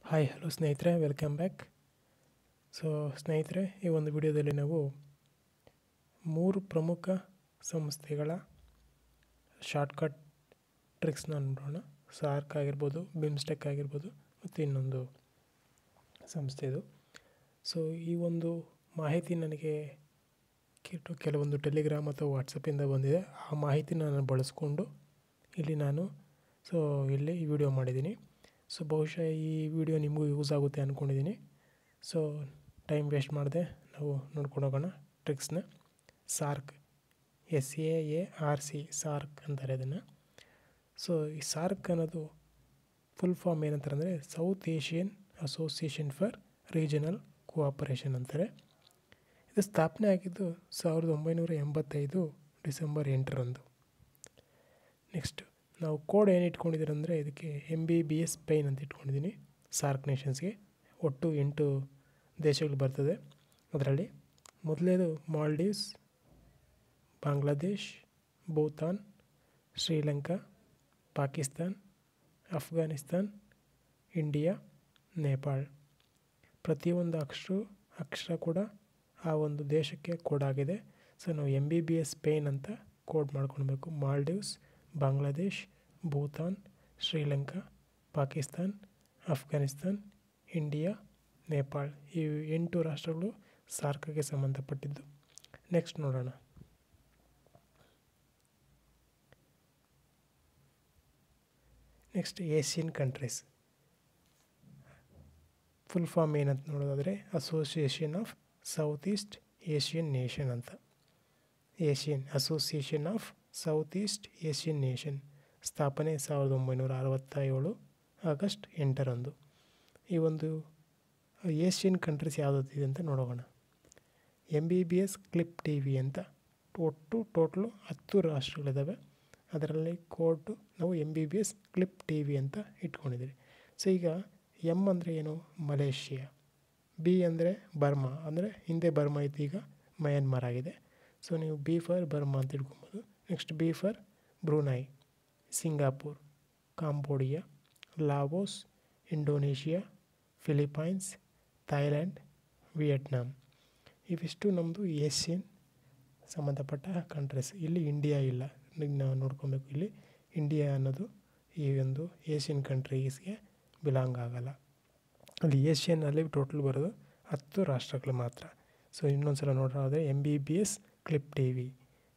hi hello ಸ್ನೇಹಿತರೆ welcome back so ಸ್ನೇಹಿತರೆ ಈ ಒಂದು ವಿಡಿಯೋದಲ್ಲಿ ನಾವು ಮೂರು ಪ್ರಮುಖ ಸಂಸ್ಥೆಗಳ ಶಾರ್ಟ್ಕಟ್ ಟ್ರಿಕ್ಸ್ನ ನೋಡೋಣ ಸಾರ್ಕ್ ಆಗಿರ್ಬೋದು ಬಿಮ್ಸ್ಟೆಕ್ ಆಗಿರ್ಬೋದು ಮತ್ತು ಇನ್ನೊಂದು ಸಂಸ್ಥೆದು ಸೊ ಈ ಒಂದು ಮಾಹಿತಿ ನನಗೆ ಕೆಟ್ಟು ಕೆಲವೊಂದು ಟೆಲಿಗ್ರಾಮ್ ಅಥವಾ ವಾಟ್ಸಪ್ಪಿಂದ ಬಂದಿದೆ ಆ ಮಾಹಿತಿನ ನಾನು ಬಳಸ್ಕೊಂಡು ಇಲ್ಲಿ ನಾನು ಸೊ ಇಲ್ಲಿ ಈ ವಿಡಿಯೋ ಮಾಡಿದ್ದೀನಿ ಸೊ ಬಹುಶಃ ಈ ವಿಡಿಯೋ ನಿಮಗೂ ಯೂಸ್ ಆಗುತ್ತೆ ಅಂದ್ಕೊಂಡಿದ್ದೀನಿ ಸೊ ಟೈಮ್ ವೇಸ್ಟ್ ಮಾಡದೆ ನಾವು ನೋಡ್ಕೊಂಡು ಹೋಗೋಣ ಟ್ರಿಕ್ಸ್ನ SAARC S A A R C SAARC ಅಂತಾರೆ ಅದನ್ನು ಸೊ ಈ ಸಾರ್ಕ್ ಅನ್ನೋದು ಫುಲ್ ಫಾರ್ಮ್ ಏನಂತಾರೆ ಅಂದರೆ South Asian Association for Regional Cooperation ಅಂತಾರೆ ಇದು ಸ್ಥಾಪನೆ ಆಗಿದ್ದು ಸಾವಿರದ ಒಂಬೈನೂರ ಎಂಬತ್ತೈದು ಡಿಸೆಂಬರ್ ಎಂಟರಂದು ನೆಕ್ಸ್ಟ್ ನಾವು ಕೋಡ್ ಏನು ಇಟ್ಕೊಂಡಿದ್ದೀರ ಅಂದರೆ ಇದಕ್ಕೆ M B B S pain ಅಂತ ಇಟ್ಕೊಂಡಿದ್ದೀನಿ ಸಾರ್ಕ್ ನೇಷನ್ಸ್ಗೆ ಒಟ್ಟು ಎಂಟು ದೇಶಗಳು ಬರ್ತದೆ ಅದರಲ್ಲಿ ಮೊದಲೇದು ಮಾಲ್ಡೀವ್ಸ್ ಬಾಂಗ್ಲಾದೇಶ್ ಭೂತಾನ್ ಶ್ರೀಲಂಕಾ ಪಾಕಿಸ್ತಾನ್ ಅಫ್ಘಾನಿಸ್ತಾನ್ ಇಂಡಿಯಾ ನೇಪಾಳ್ ಪ್ರತಿಯೊಂದು ಅಕ್ಷರ ಅಕ್ಷರ ಕೂಡ ಆ ಒಂದು ದೇಶಕ್ಕೆ ಕೋಡ್ ಆಗಿದೆ ಸೊ ನಾವು M B B S pain ಅಂತ ಕೋಡ್ ಮಾಡ್ಕೊಳ್ಬೇಕು ಮಾಲ್ಡೀವ್ಸ್ ಬಾಂಗ್ಲಾದೇಶ್ ಭೂತಾನ್ ಶ್ರೀಲಂಕಾ ಪಾಕಿಸ್ತಾನ್ ಅಫ್ಘಾನಿಸ್ತಾನ್ ಇಂಡಿಯಾ ನೇಪಾಳ್ ಈ ಎಂಟು ರಾಷ್ಟ್ರಗಳು ಸಾರ್ಕ್ಗೆ ಸಂಬಂಧಪಟ್ಟಿದ್ದು ನೆಕ್ಸ್ಟ್ ನೋಡೋಣ next Asian countries full form ಏನಂತ ನೋಡೋದಾದರೆ association of south east Asian nation ಅಂತ Asian association of south east Asian nation ಸ್ಥಾಪನೆ ಸಾವಿರದ ಒಂಬೈನೂರ ಅರವತ್ತ ಏಳು ಆಗಸ್ಟ್ ಎಂಟರಂದು ಈ ಒಂದು ಏಷ್ಯನ್ ಕಂಟ್ರೀಸ್ ಯಾವುದಿದೆ ಅಂತ ನೋಡೋಣ M B B S clip T V ಅಂತ ಒಟ್ಟು ಟೋಟ್ಲು ಹತ್ತು ರಾಷ್ಟ್ರಗಳಿದ್ದಾವೆ ಅದರಲ್ಲಿ ಕೋಡ್ ನಾವು M B B S clip T V ಅಂತ ಇಟ್ಕೊಂಡಿದ್ದೀವಿ ಸೊ ಈಗ ಎಮ್ ಅಂದರೆ ಏನು ಮಲೇಷಿಯಾ ಬಿ ಅಂದರೆ ಬರ್ಮಾ ಅಂದರೆ ಹಿಂದೆ ಬರ್ಮಾ ಇತ್ತು ಈಗ ಮಯನ್ಮಾರ್ ಆಗಿದೆ ಸೊ ನೀವು ಬಿ ಫಾರ್ ಬರ್ಮಾ ಅಂತ ಇಟ್ಕೊಬೋದು next B for Brunei Singapore Cambodia Laos Indonesia Philippines Thailand Vietnam ಇವಿಷ್ಟು ನಮ್ಮದು ಏಷ್ಯನ್ ಸಂಬಂಧಪಟ್ಟ ಕಂಟ್ರೀಸ್ ಇಲ್ಲಿ ಇಂಡಿಯಾ ಇಲ್ಲ ನಾವು ನೋಡ್ಕೊಬೇಕು ಇಲ್ಲಿ ಇಂಡಿಯಾ ಅನ್ನೋದು ಈ ಒಂದು ಏಷ್ಯನ್ ಕಂಟ್ರೀಸ್ಗೆ ಬಿಲಾಂಗ್ ಆಗಲ್ಲ ಅಲ್ಲಿ ಏಷ್ಯನ್ನಲ್ಲಿ ಟೋಟಲ್ ಬರೋದು ಹತ್ತು ರಾಷ್ಟ್ರಗಳು ಮಾತ್ರ ಸೊ ಇನ್ನೊಂದು ಸಲ ನೋಡೋದಾದರೆ M B B S clip T V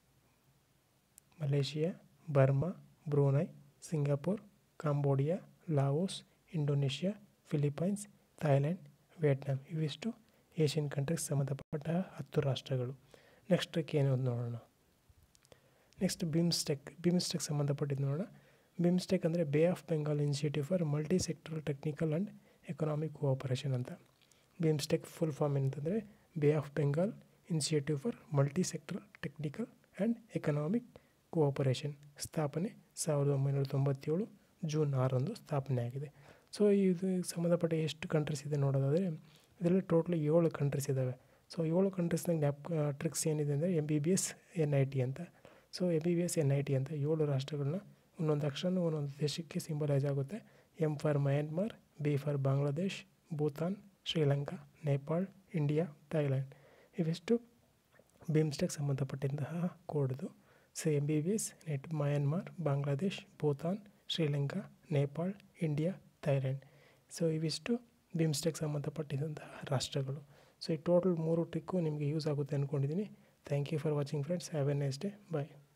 Malaysia Burma Brunei Singapore Cambodia Laos Indonesia Philippines Thailand Vietnam ಇವಿಷ್ಟು ಏಷ್ಯನ್ ಕಂಟ್ರೀಸ್ ಸಂಬಂಧಪಟ್ಟ ಹತ್ತು ರಾಷ್ಟ್ರಗಳು ನೆಕ್ಸ್ಟ್ ಏನು ನೋಡೋಣ ನೆಕ್ಸ್ಟ್ ಬಿಮ್ಸ್ಟೆಕ್ ಬಿಮ್ಸ್ಟೆಕ್ ಸಂಬಂಧಪಟ್ಟಿದ್ದು ನೋಡೋಣ ಬಿಮ್ಸ್ಟೆಕ್ ಅಂದರೆ bay of Bengal initiative for multi sectoral technical and economic cooperation ಅಂತ ಬಿಮ್ಸ್ಟೆಕ್ ಫುಲ್ ಫಾರ್ಮ್ ಏನಂತಂದರೆ bay of Bengal initiative for multi sectoral technical and economic cooperation ಸ್ಥಾಪನೆ ಸಾವಿರದ ಒಂಬೈನೂರ ತೊಂಬತ್ತೇಳು ಜೂನ್ ಆರರಂದು ಸ್ಥಾಪನೆ ಆಗಿದೆ ಸೊ ಇದು ಸಂಬಂಧಪಟ್ಟ ಎಷ್ಟು ಕಂಟ್ರೀಸ್ ಇದೆ ನೋಡೋದಾದರೆ ಇದರಲ್ಲಿ ಟೋಟಲ್ ಏಳು ಕಂಟ್ರೀಸ್ ಇದ್ದಾವೆ ಸೊ ಏಳು ಕಂಟ್ರೀಸ್ನಾಗ ಜ್ಞಾಪ್ ಟ್ರಿಕ್ಸ್ ಏನಿದೆ ಅಂದರೆ M B B S N I T ಅಂತ so M B B S N I T ಅಂತ ಏಳು ರಾಷ್ಟ್ರಗಳನ್ನ ಒಂದೊಂದು ಅಕ್ಷರನೂ ಒಂದೊಂದು ದೇಶಕ್ಕೆ ಸಿಂಬಲೈಸ್ ಆಗುತ್ತೆ M for Myanmar B for Bangladesh Bhutan Sri Lanka Nepal India Thailand ಇವೆಷ್ಟು ಬಿಮ್ಸ್ಟೆಕ್ ಸಂಬಂಧಪಟ್ಟಂತಹ ಕೋಡ್ದು so M B B S net Myanmar Bangladesh Bhutan Sri Lanka Nepal India Thailand so ಇವಿಷ್ಟು ಬಿಮ್ಸ್ಟೆಕ್ ಸಂಬಂಧಪಟ್ಟಿದಂತಹ ರಾಷ್ಟ್ರಗಳು ಸೊ ಈ ಟೋಟಲ್ ಮೂರು ಟ್ರಿಕ್ಕು ನಿಮಗೆ ಯೂಸ್ ಆಗುತ್ತೆ ಅಂದ್ಕೊಂಡಿದ್ದೀನಿ thank you for watching friends have a nice day bye